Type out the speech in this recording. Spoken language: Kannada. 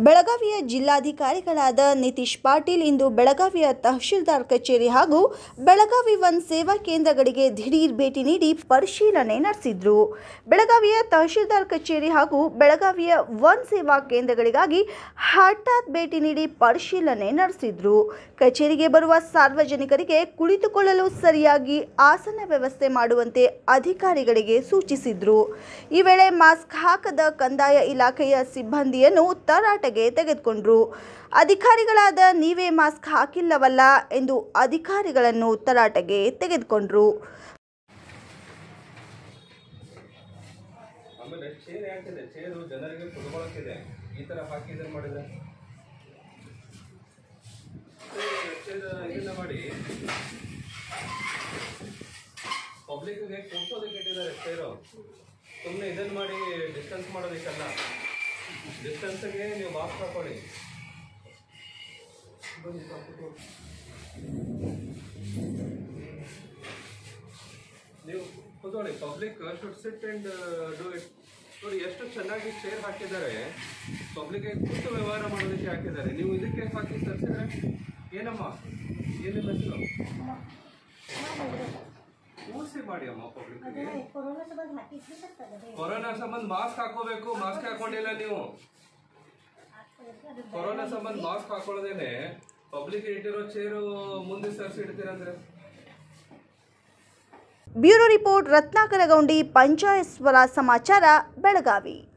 ಬೆಳಗಾವಿಯ ಜಿಲ್ಲಾಧಿಕಾರಿಗಳಾದ ನಿತೀಶ್ ಪಾಟೀಲ್ ಇಂದು ಬೆಳಗಾವಿಯ ತಹಶೀಲ್ದಾರ್ ಕಚೇರಿ ಹಾಗೂ ಬೆಳಗಾವಿ ಒನ್ ಸೇವಾ ಕೇಂದ್ರಗಳಿಗೆ ದಿಢೀರ್ ಭೇಟಿ ನೀಡಿ ಪರಿಶೀಲನೆ ನಡೆಸಿದ್ರು ಬೆಳಗಾವಿಯ ತಹಶೀಲ್ದಾರ್ ಕಚೇರಿ ಹಾಗೂ ಬೆಳಗಾವಿಯ ಒನ್ ಸೇವಾ ಕೇಂದ್ರಗಳಿಗಾಗಿ ಹಠಾತ್ ಭೇಟಿ ನೀಡಿ ಪರಿಶೀಲನೆ ನಡೆಸಿದ್ರು ಕಚೇರಿಗೆ ಬರುವ ಸಾರ್ವಜನಿಕರಿಗೆ ಕುಳಿತುಕೊಳ್ಳಲು ಸರಿಯಾಗಿ ಆಸನ ವ್ಯವಸ್ಥೆ ಮಾಡುವಂತೆ ಅಧಿಕಾರಿಗಳಿಗೆ ಸೂಚಿಸಿದ್ರು ಈ ವೇಳೆ ಮಾಸ್ಕ್ ಹಾಕದ ಕಂದಾಯ ಇಲಾಖೆಯ ಸಿಬ್ಬಂದಿಯನ್ನು ತರಾಟೆಗೆ ತೆಗೆದುಕೊಂಡ್ರು ಅಧಿಕಾರಿಗಳಾದ ನೀವೇ ಮಾಸ್ಕ್ ಹಾಕಿಲ್ಲವಲ್ಲ ಎಂದು ಅಧಿಕಾರಿಗಳನ್ನು ತರಾಟೆಗೆ ತೆಗೆದುಕೊಂಡ್ರು ಆಮೇಲೆ ಚೇರ್ ಯಾಕಿದೆ ಚೇರು ಜನರಿಗೆ ಕುತ್ಕೊಳ್ಳೋಕ್ಕಿದೆ ಈ ಥರ ಹಾಕಿ ಇದನ್ನು ಮಾಡಿದ್ರೆ ಚೇರ್ ಇದನ್ನ ಮಾಡಿ ಪಬ್ಲಿಕ್ಗೆ ಕೂರ್ಸೋದಕ್ಕೆ ಇಟ್ಟಿದ್ದಾರೆ ಚೇರು ಸುಮ್ಮನೆ ಇದನ್ನು ಮಾಡಿ ಡಿಸ್ಟೆನ್ಸ್ ಮಾಡೋದಕ್ಕಲ್ಲ ಡಿಸ್ಟೆನ್ಸ್ಗೆ ನೀವು ಮಾಸ್ಕ್ ಹಾಕೊಳ್ಳಿ ಬನ್ನಿ, ಸ್ವಲ್ಪ ಕೂತ್ಕೊಳ್ಳಿ. ನೀವು ಕೂತ್ಕೊಳ್ಳಿ public should sit and do it ನೋಡಿ ಎಷ್ಟು ಚೆನ್ನಾಗಿ ಚೇರ್ ಹಾಕಿದ್ದಾರೆ ಪಬ್ಲಿಕ್ಗೆ ಕೂತು ವ್ಯವಹಾರ ಮಾಡೋದಕ್ಕೆ ಹಾಕಿದ್ದಾರೆ ನೀವು ಇದಕ್ಕೆ ಹಾಕಿ ತರಿಸಿದ್ರೆ ಏನಮ್ಮ ಏನು ಹೆಸರು ಕೂರಿಸಿ ಮಾಡಿ ಅಮ್ಮ ಪಬ್ಲಿಕ್ಗೆ ಕೊರೋನಾ ಸಂಬಂಧ ಹಾಕಿದ್ರು ಸತ್ತದ ಕೊರೋನಾ ಸಂಬಂಧ ಮಾಸ್ಕ್ ಹಾಕೋಬೇಕು ಮಾಸ್ಕ್ ಹಾಕೊಂಡಿಲ್ಲ ನೀವು ಕೊರೋನಾ ಸಂಬಂಧ ಮಾಸ್ಕ್ ಹಾಕೊಳ್ಳೋದೇನೆ ಪಬ್ಲಿಕ್ ಇಟ್ಟಿರೋ ಚೇರು ಮುಂದೆ ಸರ್ಸಿ ಇಡ್ತೀರಂದ್ರೆ ಬ್ಯೂರೋ ರಿಪೋರ್ಟ್ ರತ್ನಾಕರ ಗೌಂಡಿ ಪಂಚಾಯತ್ ಸ್ವರ ಸಮಾಚಾರ ಬೆಳಗಾವಿ